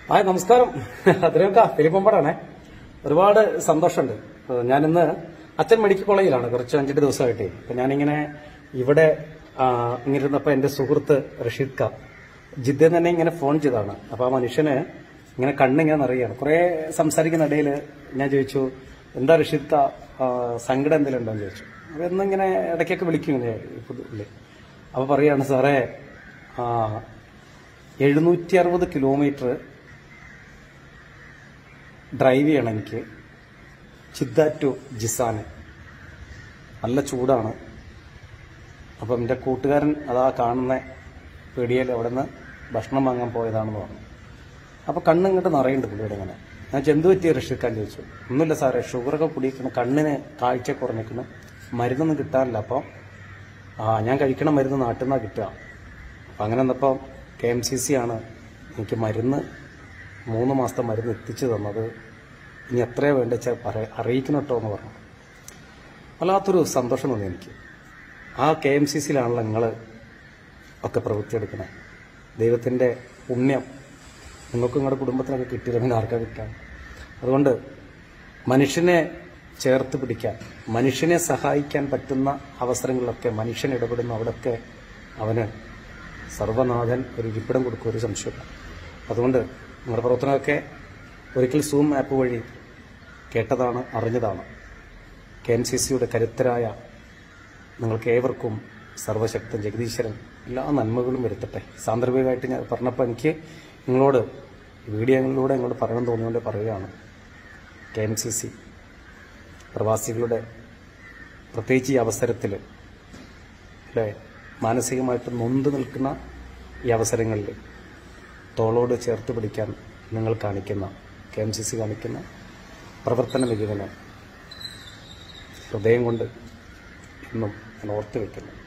ആ നമസ്കാരം അതിനൊക്കെ ഫിലിപ്പമ്പാടാണേ ഒരുപാട് സന്തോഷമുണ്ട് ഏഹ് ഞാനിന്ന് അച്ഛൻ മെഡിക്കൽ കോളേജിലാണ് കുറച്ച് അഞ്ചെട്ട് ദിവസമായിട്ടേ അപ്പൊ ഞാനിങ്ങനെ ഇവിടെ ആ, ഇങ്ങനെ ഇരുന്നപ്പോ എന്റെ സുഹൃത്ത് റഷീദ് ഖ ജിദ്ദയിൽ തന്നെ ഇങ്ങനെ ഫോൺ ചെയ്തതാണ് അപ്പൊ ആ മനുഷ്യന് ഇങ്ങനെ കണ്ണിങ്ങനെ നിറയാണ് കുറെ സംസാരിക്കുന്ന ഇടയിൽ ഞാൻ ചോദിച്ചു എന്താ റഷീദ് ഖ ആ, സങ്കടം എന്തെങ്കിലും ഉണ്ടോ എന്ന് ചോദിച്ചു അപ്പൊ എന്നിങ്ങനെ ഇടയ്ക്കൊക്കെ വിളിക്കും ഇങ്ങനെ ഈ പുള്ളി അപ്പൊ പറയാണ് സാറേ ആ എഴുന്നൂറ്റി അറുപത് കിലോമീറ്റർ ഡ്രൈവ് ചെയ്യണം എനിക്ക് ചിദ്ദ ടു ജിസാന് നല്ല ചൂടാണ് അപ്പം എൻ്റെ കൂട്ടുകാരൻ അതാ കാണുന്ന പേടിയൽ അവിടെ നിന്ന് ഭക്ഷണം വാങ്ങാൻ പോയതാണെന്ന് പറഞ്ഞു അപ്പോൾ കണ്ണ് ഇങ്ങോട്ട് നിറയുണ്ട് പുള്ളിയുടെ ഇങ്ങനെ ഞാൻ ചോദിച്ചു, എന്ത് പറ്റിയ രക്ഷിക്കാൻ ചോദിച്ചു ഒന്നുമില്ല സാറേ ഷുഗറൊക്കെ കുടിക്കണം കണ്ണിന് കാഴ്ച കുറഞ്ഞിരിക്കണം മരുന്നൊന്നും കിട്ടാറില്ല അപ്പോൾ ആ ഞാൻ കഴിക്കണ മരുന്ന് നാട്ടിൽ നിന്നാണ് കിട്ടുക അപ്പം അങ്ങനെ വന്നപ്പോൾ കെ എം സി സി ആണ് എനിക്ക് മരുന്ന് മൂന്ന് മാസത്തെ മരുന്ന് എത്തിച്ചു തന്നത് ഇനി എത്രയാ വേണ്ട വെച്ചാൽ പറ അറിയിക്കണം കേട്ടോ എന്ന് പറഞ്ഞു വല്ലാത്തൊരു സന്തോഷം തോന്നി എനിക്ക് ആ കെ എം സി സിയിലാണല്ലോ നിങ്ങൾ ഒക്കെ പ്രവൃത്തിയെടുക്കണേ ദൈവത്തിൻ്റെ പുണ്യം നിങ്ങൾക്കും നിങ്ങളുടെ കുടുംബത്തിനൊക്കെ കിട്ടിയിരുന്നെങ്കിൽ ആർക്കാ കിട്ടാം അതുകൊണ്ട് മനുഷ്യനെ ചേർത്ത് പിടിക്കാൻ മനുഷ്യനെ സഹായിക്കാൻ പറ്റുന്ന അവസരങ്ങളിലൊക്കെ മനുഷ്യൻ ഇടപെടുന്ന അവിടെയൊക്കെ അവന് സർവനാഥൻ ഒരു ഇരിപ്പിടം കൊടുക്കും ഒരു സംശയമില്ല അതുകൊണ്ട് നിങ്ങളുടെ പ്രവർത്തനമൊക്കെ ഒരിക്കൽ സൂം ആപ്പ് വഴി കേട്ടതാണ് അറിഞ്ഞതാണ് കെ എം സി സിയുടെ കരുത്തരായ നിങ്ങൾക്ക് ഏവർക്കും സർവശക്തൻ ജഗദീശ്വരൻ എല്ലാ നന്മകളും വരുത്തട്ടെ സാന്ദർഭികമായിട്ട് ഞാൻ പറഞ്ഞപ്പോൾ എനിക്ക് നിങ്ങളോട് വീഡിയോകളിലൂടെ നിങ്ങളോട് പറയണം തോന്നിയുകൊണ്ട് പറയുകയാണ് കെ എം സി സി പ്രവാസികളുടെ പ്രത്യേകിച്ച് ഈ അവസരത്തിൽ അല്ലേ മാനസികമായിട്ട് നൊന്ത് നിൽക്കുന്ന ഈ അവസരങ്ങളിൽ തോളോട് ചേർത്ത് പിടിക്കാൻ നിങ്ങൾ കാണിക്കുന്ന കെ എം സി സി കാണിക്കുന്ന പ്രവർത്തന മികവിന് ഹൃദയം കൊണ്ട് ഇന്നും ഞാൻ ഓർത്ത് വയ്ക്കുന്നു